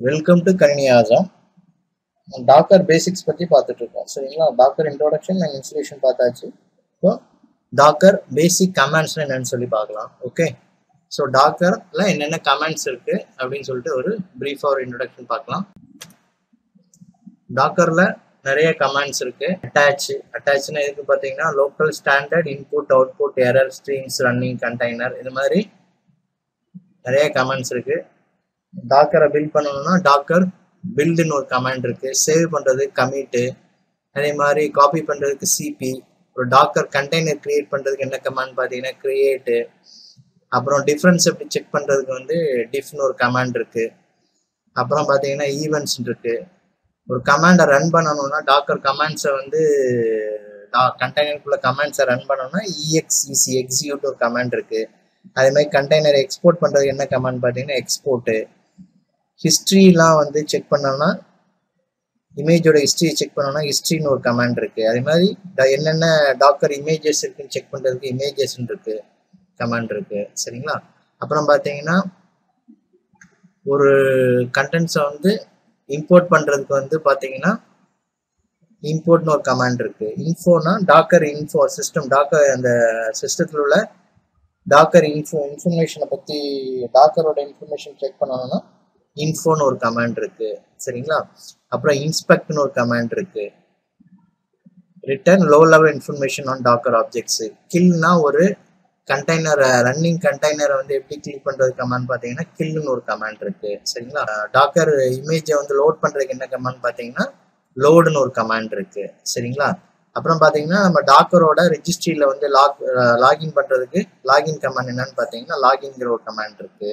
welcome to கணினியாசம் Docker basics பற்றி பார்த்துட்டு இருக்கோம் சரிங்களா டாக்கர் இன்ட்ரோடக்ஷன் அண்ட் இன்ஸ்டலேஷன் பார்த்தாச்சு ஸோ டாக்கர் பேசிக் கமாண்ட்ஸ்னு என்னன்னு சொல்லி பார்க்கலாம் ஓகே ஸோ டாக்கரில் என்னென்ன கமாண்ட்ஸ் இருக்குது அப்படின்னு சொல்லிட்டு ஒரு ப்ரீஃபாக ஒரு இன்ட்ரோடக்ஷன் பார்க்கலாம் டாக்கரில் நிறைய கமாண்ட்ஸ் இருக்கு அட்டாச் அட்டாச்னா எதுக்கு பார்த்தீங்கன்னா local standard input output error streams running container இது மாதிரி நிறைய கமாண்ட்ஸ் இருக்கு டாக்கரை பில்ட் பண்ணணும்னா டாக்கர் பில்டுன்னு ஒரு கமாண்ட் இருக்கு சேவ் பண்றது கமிட்டு அதே மாதிரி காப்பி பண்றதுக்கு சிபி ஒரு டாக்கர் கண்டெய்னர் கிரியேட் பண்றதுக்கு என்ன கமாண்ட் பார்த்தீங்கன்னா கிரியேட்டு அப்புறம் டிஃப்ரென்ஸ் எப்படி செக் பண்றதுக்கு வந்து டிஃப்னு ஒரு கமாண்ட் இருக்கு அப்புறம் பார்த்தீங்கன்னா ஈவெண்ட்ஸ் இருக்கு ஒரு கமாண்டை ரன் பண்ணணும்னா டாக்கர் கமாண்ட்ஸை வந்து கண்டெய்னருக்குள்ள கமாண்ட்ஸை ரன் பண்ணணும்னா இஎக்ஸ்இசி எக்ஸிக்யூட் ஒரு கமாண்ட் இருக்கு அதே மாதிரி கண்டெய்னரை எக்ஸ்போர்ட் பண்ணுறதுக்கு என்ன கமாண்ட் பார்த்தீங்கன்னா எக்ஸ்போர்ட்டு ஹிஸ்ட்ரிலாம் வந்து செக் பண்ணோம்னா இமேஜோட ஹிஸ்ட்ரியை செக் பண்ணோம்னா ஹிஸ்ட்ரின்னு ஒரு கமாண்ட் இருக்கு அதே மாதிரி என்னென்ன டாக்கர் இமேஜஸ் இருக்குன்னு செக் பண்ணுறதுக்கு இமேஜஸ்ன்னு இருக்கு கமாண்ட் இருக்கு சரிங்களா அப்புறம் பார்த்தீங்கன்னா ஒரு கண்டென்ட்ஸை வந்து இம்போர்ட் பண்ணுறதுக்கு வந்து பார்த்தீங்கன்னா இம்போர்ட்னு ஒரு கமாண்ட் இருக்கு இன்ஃபோனா டாக்கர் இன்ஃபோ சிஸ்டம் டாக்கர் அந்த சிஸ்டத்தில் உள்ள டாக்கர் இன்ஃபோ இன்ஃபர்மேஷனை பற்றி டாக்கரோட இன்ஃபர்மேஷன் செக் பண்ணணும்னா இன்ஃபோன்னு ஒரு கமாண்ட் இருக்கு சரிங்களா அப்புறம் இன்ஸ்பெக்ட்னு ஒரு கமாண்ட் இருக்கு return low level information on Docker objects கில்னா ஒரு கண்டெய்னரை ரன்னிங் கண்டெய்னரை வந்து எப்படி கில் பண்றது கமாண்ட் பார்த்தீங்கன்னா கில்னு ஒரு கமாண்ட் இருக்கு சரிங்களா டாக்கர் இமேஜை வந்து லோட் பண்றதுக்கு என்ன கமாண்ட் பார்த்தீங்கன்னா லோடுன்னு ஒரு கமாண்ட் இருக்கு சரிங்களா அப்புறம் பார்த்தீங்கன்னா நம்ம டாக்கரோட ரெஜிஸ்ட்ரியில் வந்து லாக் லாகின் பண்ணுறதுக்கு லாகின் கமாண்ட் என்னன்னு பார்த்தீங்கன்னா லாகின்ங்கிற ஒரு கமாண்ட் இருக்கு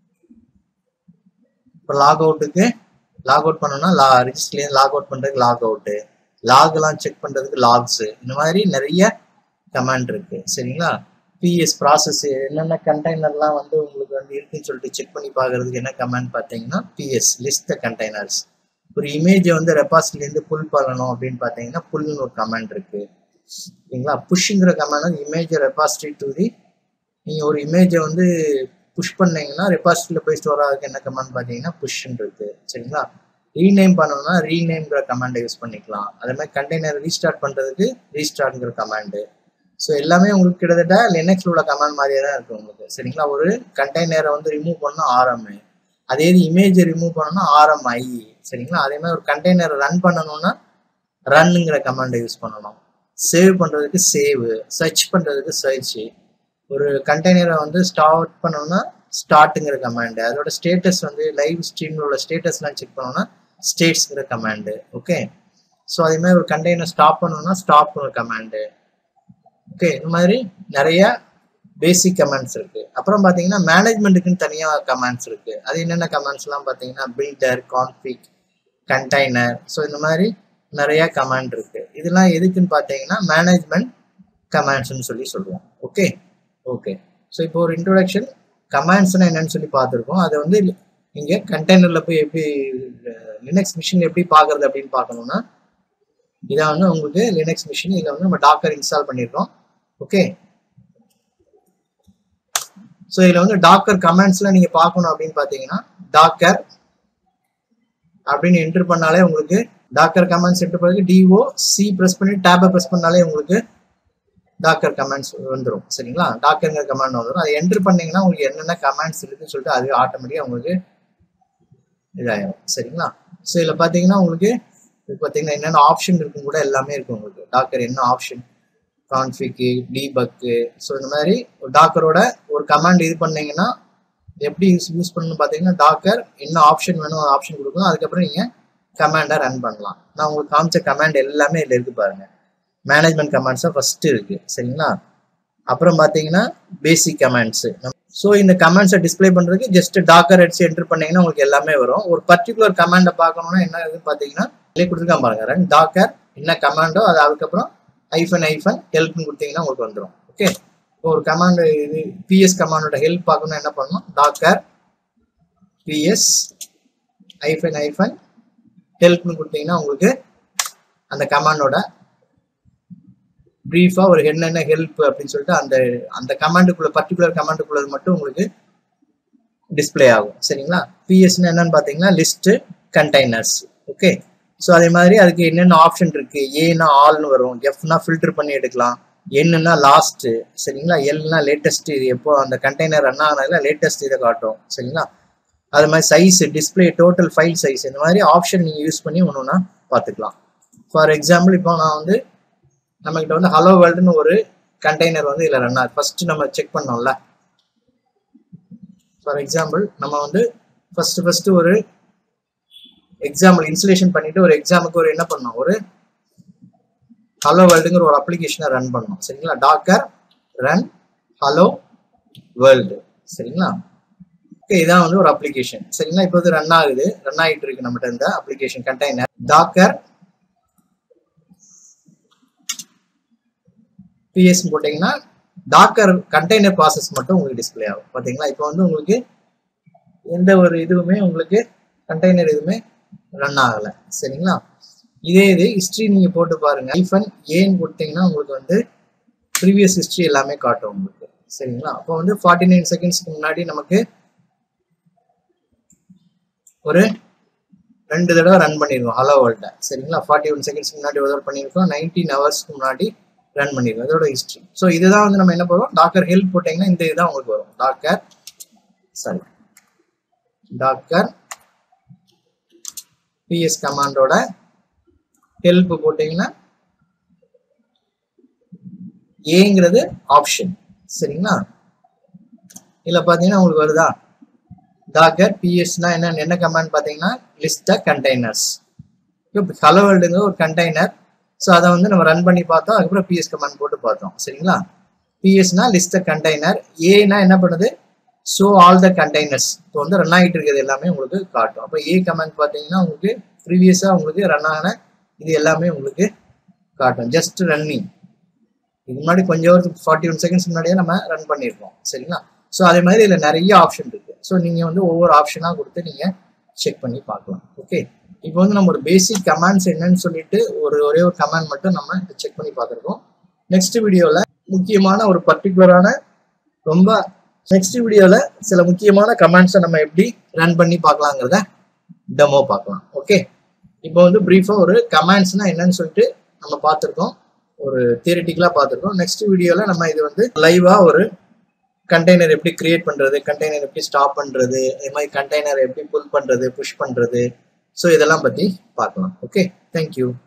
இப்போ லாக் அவுட்டுக்கு லாக் அவுட் பண்ணோம்னா லா ரெஜிஸ்ட்ரிலேருந்து லாக் அவுட் பண்ணுறதுக்கு லாக் அவுட்டு லாக்லாம் செக் பண்ணுறதுக்கு லாக்ஸு இந்த மாதிரி நிறைய கமாண்ட் இருக்கு சரிங்களா பிஎஸ் ப்ராசஸ் என்னென்ன கண்டெய்னர்லாம் வந்து உங்களுக்கு வந்து இருக்குன்னு சொல்லிட்டு செக் பண்ணி பார்க்கறதுக்கு என்ன கமாண்ட் பார்த்தீங்கன்னா பிஎஸ் லிஸ்ட் த கண்டெய்னர்ஸ் ஒரு இமேஜை வந்து ரெபாசிட்லேருந்து புல் பண்ணணும் அப்படின்னு பார்த்தீங்கன்னா புல்னு ஒரு கமாண்ட் இருக்கு ஓகேங்களா புஷ்ங்கிற கமாண்ட் இமேஜை ரெபாசிட்ரி டு தி நீங்கள் ஒரு இமேஜை வந்து புஷ் பண்ணீங்கன்னா ரெபாசிட்ரியில் போய் ஸ்டோர் ஆகுதுக்கு என்ன கமாண்ட் பார்த்தீங்கன்னா புஷ்ன்னு இருக்கு சரிங்களா ரீநேம் பண்ணணும்னா ரீநேம்ங்கிற கமாண்டை யூஸ் பண்ணிக்கலாம் அதே மாதிரி கண்டெய்னர் ரீஸ்டார்ட் பண்ணுறதுக்கு ரீஸ்டார்ட்ங்கிற கமாண்டு ஸோ எல்லாமே உங்களுக்கு கிட்டத்தட்ட லினக்ஸில் உள்ள கமாண்ட் மாதிரியே தான் இருக்குது உங்களுக்கு சரிங்களா ஒரு கண்டெய்னரை வந்து ரிமூவ் பண்ணால் ஆர்எம் அதே இது இமேஜை ரிமூவ் பண்ணணும்னா ஆர்எம் ஐ சரிங்களா அதே மாதிரி ஒரு கண்டெய்னரை ரன் பண்ணணும்னா ரன்னுங்கிற கமாண்டை யூஸ் பண்ணணும் சேவ் பண்ணுறதுக்கு சேவ் சர்ச் பண்ணுறதுக்கு சர்ச் ஒரு கண்டெய்னரை வந்து ஸ்டார்ட் பண்ணணும்னா ஸ்டார்ட்டுங்கிற கமாண்டு அதோட ஸ்டேட்டஸ் வந்து லைவ் ஸ்ட்ரீமில் உள்ள ஸ்டேட்டஸ்லாம் செக் பண்ணணும்னா ஸ்டேட்ஸ்ங்கிற கமாண்டு ஓகே ஸோ அதே மாதிரி ஒரு கண்டெய்னர் ஸ்டாப் பண்ணணும்னா ஸ்டாப்ங்கிற கமாண்டு ஓகே இந்த மாதிரி நிறைய பேசிக் கமெண்ட்ஸ் இருக்கு அப்புறம் பார்த்தீங்கன்னா மேனேஜ்மெண்ட்டுக்குன்னு தனியாக கமெண்ட்ஸ் இருக்கு அது என்னென்ன கமெண்ட்ஸ்லாம் பார்த்தீங்கன்னா பில்டர் கான்ஃபிக் கண்டெய்னர் ஸோ இந்த மாதிரி நிறைய கமாண்ட் இருக்கு இதெல்லாம் எதுக்குன்னு பார்த்தீங்கன்னா மேனேஜ்மெண்ட் கமாண்ட்ஸ்னு சொல்லி சொல்லுவோம் ஓகே ஓகே ஸோ இப்போ ஒரு இன்ட்ரோடக்ஷன் கமாண்ட்ஸ்னா என்னன்னு சொல்லி பார்த்துருக்கோம் அதை வந்து இங்கே கண்டெய்னரில் போய் எப்படி லினக்ஸ் மிஷின் எப்படி பார்க்கறது அப்படின்னு பார்க்கணும்னா இதான் வந்து உங்களுக்கு லினக்ஸ் மிஷின் இதில் வந்து நம்ம டாக்கர் இன்ஸ்டால் பண்ணியிருக்கோம் ஓகே ஸோ இதில் வந்து டாக்கர் கமெண்ட்ஸ்ல நீங்க பார்க்கணும் அப்படின்னு பார்த்தீங்கன்னா டாக்கர் அப்படின்னு என்டர் பண்ணாலே உங்களுக்கு டாக்கர் கமெண்ட்ஸ் என்டர் பண்ணதுக்கு டிஓ சி ப்ரெஸ் பண்ணி டேப்பை ப்ரெஸ் பண்ணாலே உங்களுக்கு டாக்கர் கமெண்ட்ஸ் வந்துடும் சரிங்களா டாக்கருங்கிற கமெண்ட் வந்துடும் அதை என்டர் பண்ணீங்கன்னா உங்களுக்கு என்னென்ன கமெண்ட்ஸ் இருக்குன்னு சொல்லிட்டு அது ஆட்டோமேட்டிக்காக உங்களுக்கு இதாயிரும் சரிங்களா ஸோ இதில் பார்த்தீங்கன்னா உங்களுக்கு இது பார்த்தீங்கன்னா என்னென்ன ஆப்ஷன் இருக்கும் கூட எல்லாமே இருக்கும் உங்களுக்கு டாக்கர் என்ன ஆப்ஷன் கான்ஃபிக்கு டீபக்கு ஸோ இந்த மாதிரி ஒரு டாக்கரோட ஒரு கமாண்ட் இது பண்ணீங்கன்னா எப்படி யூஸ் யூஸ் பண்ணணும்னு பார்த்தீங்கன்னா டாக்கர் என்ன ஆப்ஷன் வேணும் ஆப்ஷன் கொடுக்கணும் அதுக்கப்புறம் நீங்கள் கமாண்டை ரன் பண்ணலாம் நான் உங்களுக்கு காமிச்ச கமாண்ட் எல்லாமே இதில் இருக்கு பாருங்க மேனேஜ்மெண்ட் கமாண்ட்ஸாக ஃபர்ஸ்ட் இருக்கு சரிங்களா அப்புறம் பார்த்தீங்கன்னா பேசிக் கமாண்ட்ஸு ஸோ இந்த கமெண்ட்ஸை டிஸ்பிளே பண்ணுறதுக்கு ஜஸ்ட் டாக்கர் அடிச்சு என்டர் பண்ணீங்கன்னா உங்களுக்கு எல்லாமே வரும் ஒரு பர்டிகுலர் கமாண்டை பார்க்கணும்னா என்ன இதுன்னு பார்த்தீங்கன்னா இல்லையே கொடுத்துருக்கான் பாருங்க ரன் டாக்கர் என்ன கமாண்டோ அது அதுக்கப்புறம் ஐஃபன் ஐஃபன் ஹெல்ப்னு கொடுத்தீங்கன்னா உங்களுக்கு வந்துடும் ஓகே இப்போ ஒரு கமாண்டு இது பிஎஸ் கமாண்டோட ஹெல்ப் பார்க்கணும்னா என்ன பண்ணணும் டாக்கர் பிஎஸ் ஐஃபன் ஐஃபன் ஹெல்ப்னு கொடுத்தீங்கன்னா உங்களுக்கு அந்த கமாண்டோட ப்ரீஃபாக ஒரு என்னென்ன ஹெல்ப் அப்படின்னு சொல்லிட்டு அந்த அந்த கமாண்டுக்குள்ள பர்டிகுலர் கமாண்டுக்குள்ளது மட்டும் உங்களுக்கு டிஸ்ப்ளே ஆகும் சரிங்களா பிஎஸ்னா என்னன்னு பார்த்தீங்கன்னா லிஸ்ட் கண்டெய்னர்ஸ் ஓகே ஸோ அதே மாதிரி அதுக்கு என்னென்ன ஆப்ஷன் இருக்கு ஏன்னா ஆல்னு வரும் எஃப்னா ஃபில்டர் பண்ணி எடுக்கலாம் என்னன்னா லாஸ்ட் சரிங்களா எல்னா லேட்டஸ்ட் இது எப்போ அந்த கண்டெய்னர் ரன் ஆனதுல லேட்டஸ்ட் இதை காட்டும் சரிங்களா அது மாதிரி size display total file size இந்த மாதிரி ஆப்ஷன் நீங்கள் யூஸ் பண்ணி ஒன்று ஒன்றா பார்த்துக்கலாம் ஃபார் எக்ஸாம்பிள் இப்போ நான் வந்து நம்மகிட்ட வந்து ஹலோ வேர்ல்டுன்னு ஒரு கண்டெய்னர் வந்து இதில் ரன் ஆகுது ஃபர்ஸ்ட் நம்ம செக் பண்ணோம்ல ஃபார் எக்ஸாம்பிள் நம்ம வந்து ஃபர்ஸ்ட் ஃபர்ஸ்ட் ஒரு எக்ஸாம்பிள் இன்ஸ்டலேஷன் பண்ணிட்டு ஒரு எக்ஸாமுக்கு ஒரு என்ன பண்ணோம் ஒரு ஹலோ வேர்ல்டுங்கிற ஒரு அப்ளிகேஷனை ரன் பண்ணோம் சரிங்களா டாக்கர் ரன் ஹலோ வேர்ல்டு சரிங்களா ஓகே இதான் வந்து ஒரு அப்ளிகேஷன் சரிங்களா இப்போ வந்து ரன் ஆகுது ரன் ஆகிட்டு இருக்கு நம்மகிட்ட இந்த அப்ளிகேஷன் கண்டெய்னர் டாக்கர் பிஎஸ் போட்டிங்கன்னா டாக்கர் கண்டெய்னர் ப்ராசஸ் மட்டும் உங்களுக்கு டிஸ்பிளே ஆகும் பார்த்தீங்களா இப்போ வந்து உங்களுக்கு எந்த ஒரு இதுவுமே உங்களுக்கு கண்டெய்னர் எதுவுமே ரன் ஆகலை சரிங்களா இதே இது ஹிஸ்ட்ரி நீங்கள் போட்டு பாருங்க ஐஃபன் ஏன்னு கொடுத்தீங்கன்னா உங்களுக்கு வந்து ப்ரீவியஸ் ஹிஸ்ட்ரி எல்லாமே காட்டும் உங்களுக்கு சரிங்களா அப்போ வந்து ஃபார்ட்டி நைன் செகண்ட்ஸ்க்கு முன்னாடி நமக்கு ஒரு ரெண்டு தடவை ரன் பண்ணிருக்கோம் ஹலோ வேர்ல்ட சரிங்களா ஃபார்ட்டி ஒன் செகண்ட்ஸ்க்கு முன்னாடி ஒரு தடவை பண்ணியிருக்கோம் நைன்டீன் ஹவர்ஸ்க்கு முன்னாடி ரன் பண்ணிருக்கோம் அதோட ஹிஸ்ட்ரி ஸோ இதுதான் வந்து நம்ம என்ன பண்ணுவோம் டாக்கர் ஹெல்ப் போட்டிங்கன்னா இந்த இதுதான் உங்களுக்கு வரும் டாக்கர் சாரி டாக்கர் பிஎஸ் கமாண்டோட ஹெல்ப் போட்டிங்கன்னா ஏங்கிறது ஆப்ஷன் சரிங்களா இல்லை பார்த்தீங்கன்னா உங்களுக்கு வருதா டாக்கர் பிஎஸ்னா என்ன என்ன கமாண்ட் பார்த்தீங்கன்னா லிஸ்ட் த கண்டெய்னர்ஸ் இப்போ ஹலோ வேர்ல்டுங்க ஒரு கண்டெய்னர் ஸோ அதை வந்து நம்ம ரன் பண்ணி பார்த்தோம் அதுக்கப்புறம் பிஎஸ் கமாண்ட் போட்டு பார்த்தோம் சரிங்களா பிஎஸ்னா லிஸ்ட் த கண்டெய்னர் ஏனா என்ன பண்ணுது ஸோ ஆல் த கண்டெய்னர்ஸ் இப்போ வந்து ரன் ஆகிட்டு இருக்கிறது எல்லாமே உங்களுக்கு காட்டும் அப்போ ஏ கமெண்ட் பார்த்தீங்கன்னா உங்களுக்கு ப்ரீவியஸாக உங்களுக்கு ரன் ஆன இது எல்லாமே உங்களுக்கு காட்டும் ஜஸ்ட் ரன்னிங் இது முன்னாடி கொஞ்சம் ஒரு ஃபார்ட்டி ஒன் செகண்ட்ஸ் முன்னாடியே நம்ம ரன் பண்ணியிருக்கோம் சரிங்களா ஸோ அதே மாதிரி இதில் நிறைய ஆப்ஷன் இருக்கு ஸோ நீங்கள் வந்து ஒவ்வொரு ஆப்ஷனாக கொடுத்து நீங்கள் செக் பண்ணி பார்க்கலாம் ஓகே இப்போ வந்து நம்ம ஒரு பேசிக் கமாண்ட்ஸ் என்னன்னு சொல்லிட்டு ஒரு ஒரே ஒரு கமாண்ட் மட்டும் நம்ம செக் பண்ணி பார்த்துருக்கோம் நெக்ஸ்ட் வீடியோவில் முக்கியமான ஒரு பர்டிகுலரான ரொம்ப நெக்ஸ்ட் வீடியோவில் சில முக்கியமான கமாண்ட்ஸை நம்ம எப்படி ரன் பண்ணி பார்க்கலாங்கிறத டெமோ பார்க்கலாம் ஓகே இப்போ வந்து ப்ரீஃபாக ஒரு கமாண்ட்ஸ்னா என்னன்னு சொல்லிட்டு நம்ம பார்த்துருக்கோம் ஒரு தியரிட்டிக்கலாக பார்த்துருக்கோம் நெக்ஸ்ட் வீடியோவில் நம்ம இது வந்து லைவாக ஒரு கண்டெய்னர் எப்படி கிரியேட் பண்ணுறது கண்டெய்னர் எப்படி ஸ்டாப் பண்ணுறது இது மாதிரி கண்டெய்னர் எப்படி புல் பண்ணுறது புஷ் பண்ணுறது ஸோ இதெல்லாம் பற்றி பார்க்கலாம் ஓகே தேங்க்யூ